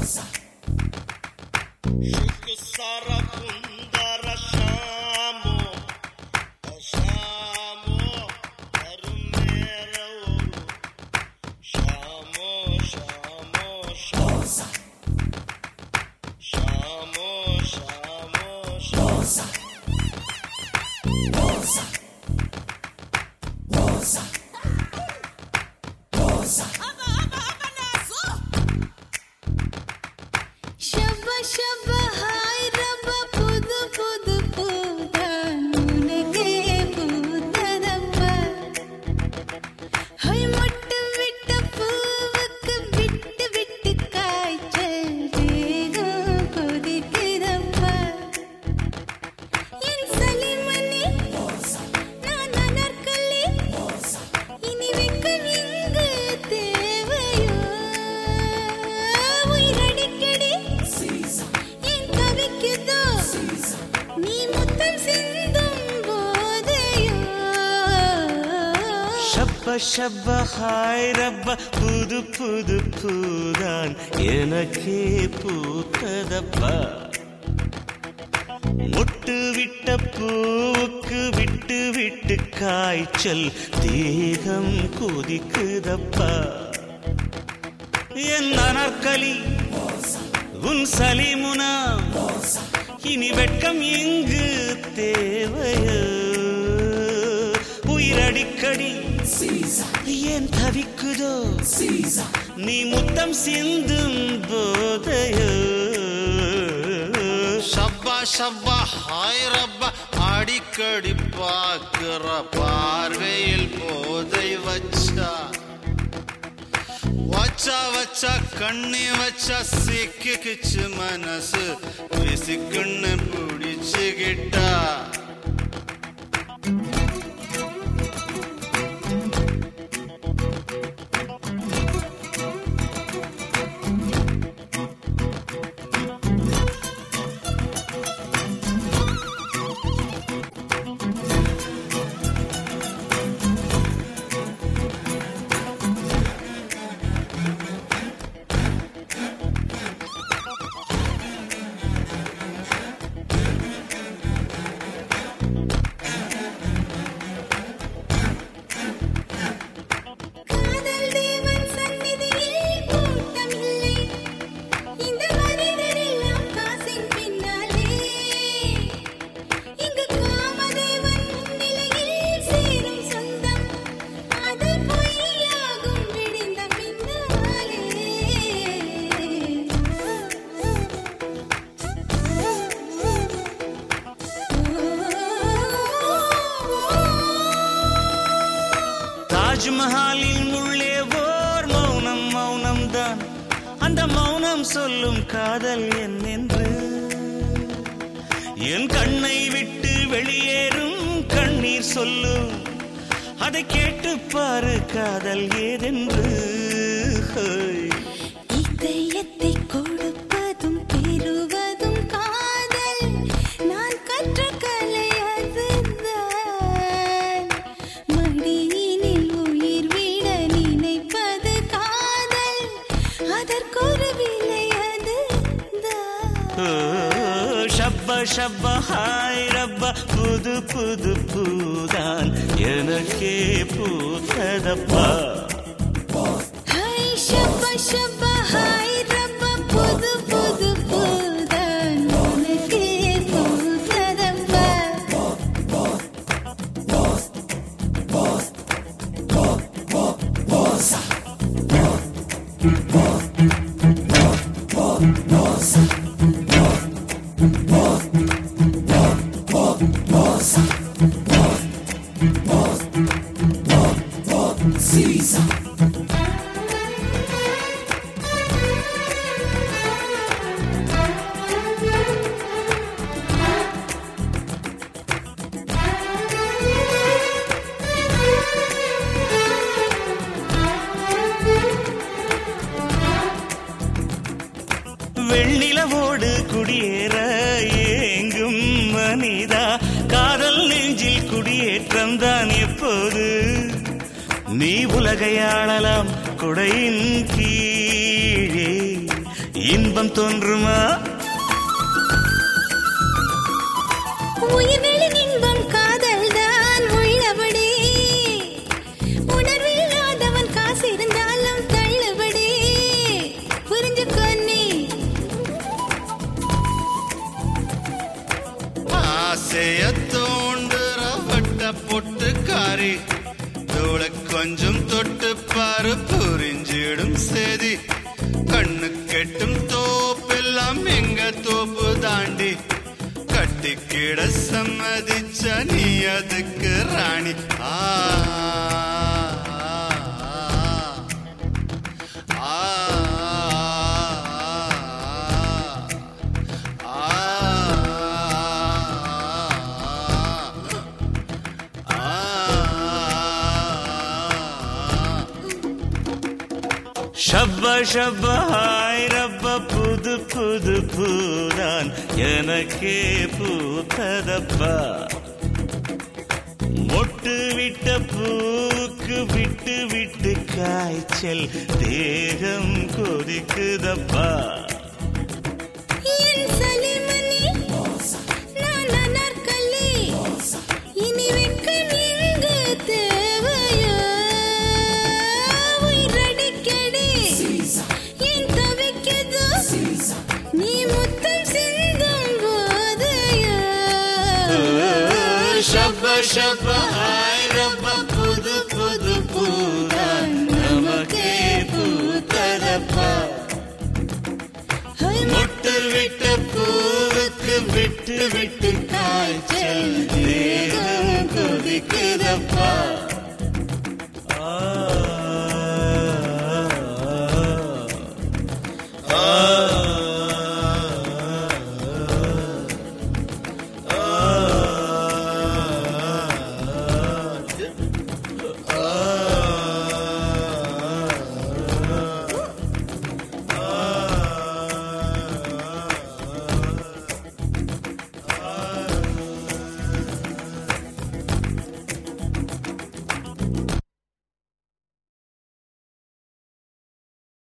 सारा कुंदर शामो शामो कर मेरा शामो शामो शामो शामो शामो ಶಬ್ಬ ಶಬ್ಬ ಹಾಯ್ ರಬ್ಬ ಪುದು ಪುದು ಪೂದ ನೂನಗೆ பூத்ததப்ப ஹை மொட்டு விட்ட பூவுக்கு விட்டு விட்டு காய்ச்சல் வேகம் கொதிக்குதப்ப என் சலிமணி நான் அனர்கலி இனி வெக்கம் எங்கு தேவையோ உயிரடிக்கடி என் கவிக்குதோ நீ முத்தம் சிந்தும் போதையோ ஷப்ப ஷப்ப ஹாய் ரப்ப புது புது பூதான் எனக்கே பூத்ததப்பா முட்டு விட்ட பூவுக்கு விட்டு விட்டு காய்ச்சல் தேகம் கொதிக்குதப்பா என் அனர்கலி உன் சலிமுனா இனி வெட்கம் எங்கு தேவையோ உயிரடிக்கடி ஏன் தவிக்குதோ நீ முத்தம் சிந்தும் போதையோ ஷப்பா ஷப்பா ஹாய் ரப்பா அடிக்கடி பார்க்கிற பார்வையில் போதை வச்சா வச்சா வச்சா கண்ணி வச்சா சிக்கிச்சு மனசு பிசிக்குன்னு பிடிச்சுக்கிட்டா காதல் தேவன் சந்நிதியில் கூட்டமில்லை இந்த மனிதரெல்லாம் காசின் பின்னாலே இங்கு காமதேவன் முன்னிலையில் சேரும் சொந்தம் அது பொய்யாகும் விடிந்த பின்னாலே தாஜ்மஹாலின் உள்ளே ஓர் மௌனம் மௌனம் தான் அந்த மௌனம் சொல்லும் காதல் என்னென்று என் கண்ணை விட்டு வெளியேறும் கண்ணீர் சொல்லும் அதை கேட்டு பாரு காதல் ஏதென்று ஹோய். இதயத்தை கொடுப்பதும் பெறுவதும் காதல் நான் கற்ற கலை அதுதான் மடியினில் உயிர் விட நினைப்பது காதல் அதற்கொரு விலை அதுதான் ஓ, ஷப்ப ஷப்ப ஹாய் ரப்ப புது புது பூதான் எனக்கே பூத்ததப்பா ஹை ஷப்ப ஷப்ப ஹாய் ரப்ப புது புது புதான் உனக்கே பூத்ததப்பா வெண்ணிலவோடு குடியேற ஏங்கும் மனிதா காதல் நெஞ்சில் குடியேற்றம் தான் எப்போது நீ உலகை ஆளலாம் குடையின் கீழே இன்ப இன்பம் தோன்றுமா உயிர்களின் இன்பம் காதல் தான் உள்ளபடி உணர்வில்லாதவன் காசு இருந்தாலும் தள்ளுபடி புரிஞ்சுக்கோ நீ ஆசைய தோண்டுற வட்ட பொட்டுக்காரி தோளை கொஞ்சம் தொட்டு பாரு புரிஞ்சிடும் சேதி கண்ணு கெட்டும் தோப்பெல்லாம் எங்க தோப்பு தாண்டி கட்டிக்கிட சம்மதிச்ச நீ அதுக்கு ராணி ஆ ஆ, ஆ, ஷப்ப ஷப்ப ஹாய் ரப்ப புது புது பூதான் எனக்கே பூத்ததப்பா மொட்டு விட்ட பூக்கு விட்டு விட்டு காய்ச்சல் தேகம் கொதிக்குதப்பா என் சலிமணி நான் அனார்கலி இனி வெட்கம் எங்கு தேவையோ உயிரடிக்கடி என் தவிக்கதோ நீ முத்தம் சிந்தும் போதையோ ஷப்ப ஷப்ப ஹாய் ரப்ப புது புது பூதான் நமக்கே பூத்ததப்பா ஹை மொட்டு விட்ட பூவுக்கு விட்டு விட்டு காய்ச்சல் தேகம் கொதிக்குதப்பா